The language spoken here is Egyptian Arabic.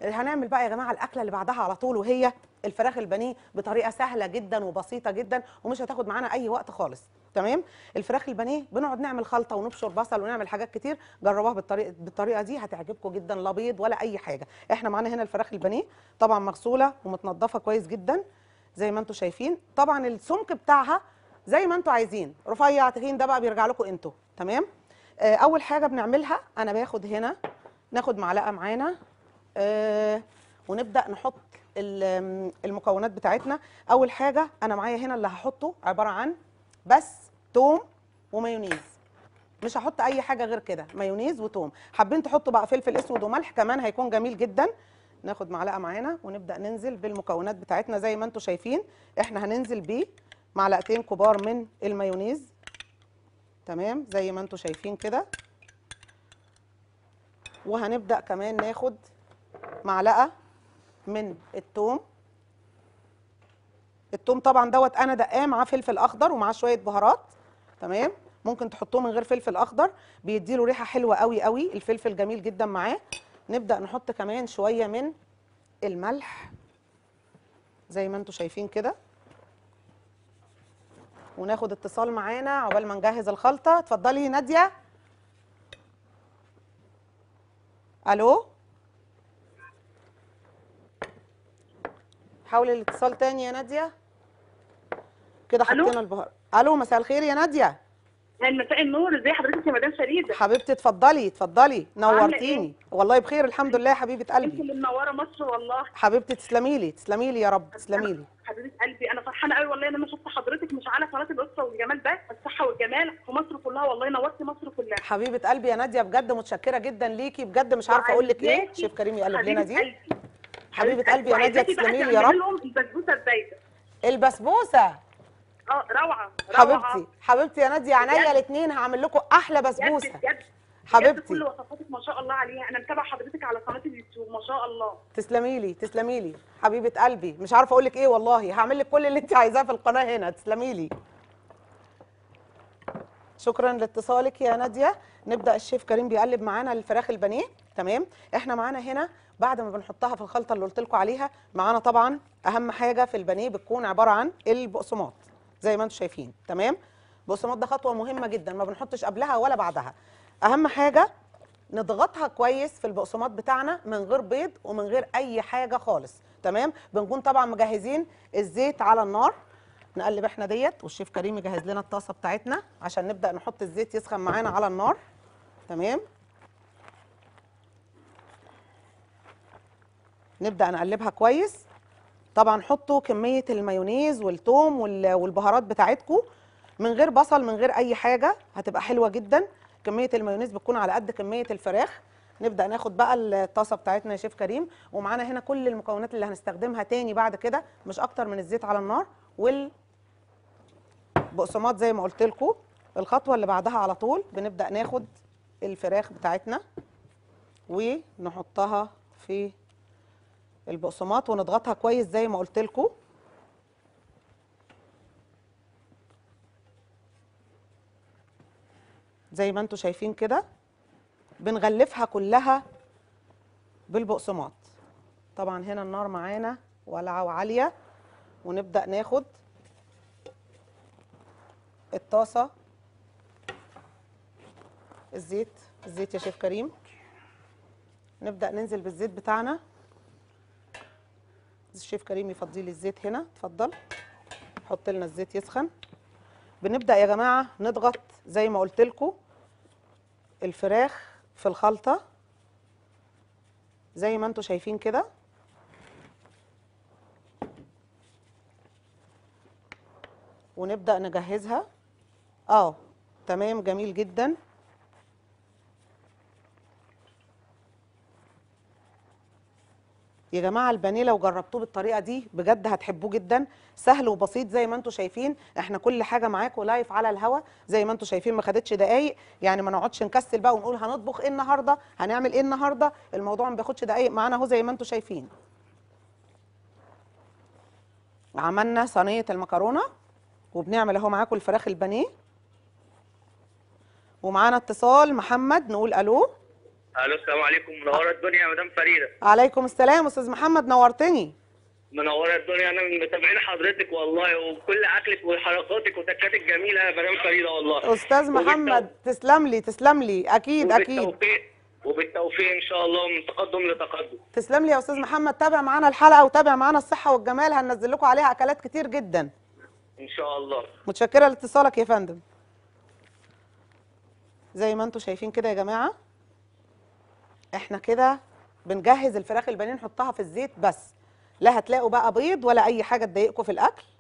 هنعمل بقى يا جماعه الاكله اللي بعدها على طول وهي الفراخ البانيه بطريقه سهله جدا وبسيطه جدا ومش هتاخد معانا اي وقت خالص تمام الفراخ البانيه بنقعد نعمل خلطه ونبشر بصل ونعمل حاجات كتير جربوها بالطريقه بالطريقه دي هتعجبكم جدا لا بيض ولا اي حاجه احنا معانا هنا الفراخ البانيه طبعا مغسوله ومتنضفه كويس جدا زي ما انتم شايفين طبعا السمك بتاعها زي ما انتم عايزين رفيع تخين ده بقى بيرجع لكم انتوا تمام آه، اول حاجه بنعملها انا باخد هنا ناخد معلقه معانا آه، ونبدا نحط ال- المكونات بتاعتنا اول حاجه انا معايا هنا اللي هحطه عباره عن بس توم ومايونيز مش هحط اي حاجه غير كده مايونيز وتوم حابين تحطوا بقى فلفل اسود وملح كمان هيكون جميل جدا ناخد معلقه معانا ونبدا ننزل بالمكونات بتاعتنا زي ما انتم شايفين احنا هننزل بيه معلقتين كبار من المايونيز تمام زي ما انتم شايفين كده وهنبدا كمان ناخد معلقه من التوم التوم طبعا دوت انا دقاه معاه فلفل اخضر ومعاه شويه بهارات تمام ممكن تحطوه من غير فلفل اخضر بيديله ريحه حلوه قوي قوي الفلفل جميل جدا معاه نبدا نحط كمان شويه من الملح زي ما انتم شايفين كده وناخد اتصال معانا عقبال ما نجهز الخلطه اتفضلي ناديه الو حاولي الاتصال تاني يا ناديه كده ألو؟ حطينا البهار الو مساء الخير يا ناديه مساء النور ازي حضرتك يا مدام فريده حبيبتي اتفضلي اتفضلي عاملة نورتيني والله بخير الحمد لله يا حبيبه انت قلبي اللي منوره مصر والله حبيبتي تسلمي لي تسلمي لي يا رب تسلمي لي حبيبه قلبي انا فرحانه قوي والله ان انا شفت حضرتك مش على قناه القصه والجمال بس الصحه والجمال في مصر كلها والله نورتي مصر كلها حبيبه قلبي يا ناديه بجد متشكره جدا ليكي بجد مش عارفه اقول لك ايه وعايزاكي- شيف كريم يقلب حبيبة لنا دي قلبي. حبيبه قلبي يا ناديه وعايزاكي بقى تسلمي لي يا تعملي رب لهم البسبوسه الزايده البسبوسه اه روعه روعه حبيبتي حبيبتي يا ناديه عينيا بجد. الاثنين هعمل لكم احلى بجد بسبوسه بجد بجد حبيبتي كل وصفاتك ما شاء الله عليها انا متابعه حضرتك على قناه اليوتيوب ما شاء الله تسلمي لي تسلمي لي حبيبه قلبي مش عارفه اقول لك ايه والله هعمل لك كل اللي انت عايزاه في القناه هنا تسلمي لي شكرا لاتصالك يا ناديه نبدا الشيف كريم بيقلب معانا الفراخ البانيه تمام احنا معانا هنا بعد ما بنحطها في الخلطه اللي قلت لكم عليها معانا طبعا اهم حاجه في البانيه بتكون عباره عن البقسماط زي ما انتم شايفين تمام البقسماط ده خطوه مهمه جدا ما بنحطش قبلها ولا بعدها اهم حاجه نضغطها كويس في البقسماط بتاعنا من غير بيض ومن غير اي حاجه خالص تمام بنكون طبعا مجهزين الزيت على النار نقلب احنا ديت والشيف كريم يجهز لنا الطاسه بتاعتنا عشان نبدا نحط الزيت يسخن معانا على النار تمام نبدا نقلبها كويس طبعا حطوا كميه المايونيز والثوم وال- والبهارات بتاعتكم من غير بصل من غير اي حاجه هتبقى حلوه جدا كميه المايونيز بتكون على قد كميه الفراخ نبدا ناخد بقى الطاسه بتاعتنا يا شيف كريم ومعانا هنا كل المكونات اللي هنستخدمها تاني بعد كده مش اكتر من الزيت على النار والبقسماط زي ما قلت لكم الخطوه اللي بعدها على طول بنبدا ناخد الفراخ بتاعتنا ونحطها في البقسماط ونضغطها كويس زي ما قلت لكم زي ما انتم شايفين كده بنغلفها كلها بالبقسماط طبعا هنا النار معانا والعه وعاليه ونبدا ناخد الطاسه الزيت الزيت يا شيف كريم نبدا ننزل بالزيت بتاعنا الشيف كريم يفضي لي الزيت هنا اتفضل حط لنا الزيت يسخن بنبدا يا جماعه نضغط زي ما قلت لكم الفراخ في الخلطه زي ما انتم شايفين كده ونبدا نجهزها اه تمام جميل جدا يا جماعه البانيه لو جربتوه بالطريقه دي بجد هتحبوه جدا سهل وبسيط زي ما انتم شايفين احنا كل حاجه معاكم لايف على الهوا زي ما انتم شايفين ما خدتش دقايق يعني ما نقعدش نكسل بقى ونقول هنطبخ ايه النهارده هنعمل ايه النهارده الموضوع ما بياخدش دقايق معانا اهو زي ما انتم شايفين عملنا صينيه المكرونه وبنعمل اهو معاكم الفراخ البانيه ومعانا اتصال محمد نقول الو الو السلام عليكم منوره الدنيا يا مدام فريده عليكم السلام استاذ محمد نورتني منوره الدنيا انا من متابعين حضرتك والله وكل اكلك وحركاتك وتكاتك جميله يا مدام فريده والله استاذ وبالتو- محمد تسلم لي تسلم لي اكيد اكيد وبالتوفيق وبالتوفيق ان شاء الله من تقدم لتقدم تسلم لي يا استاذ محمد تابع معانا الحلقه وتابع معانا الصحه والجمال هننزل لكم عليها اكلات كتير جدا ان شاء الله متشكره لاتصالك يا فندم زي ما انتم شايفين كده يا جماعه احنا كده بنجهز الفراخ البانيه نحطها في الزيت بس لا هتلاقوا بقى بيض ولا اي حاجه تضايقكم في الاكل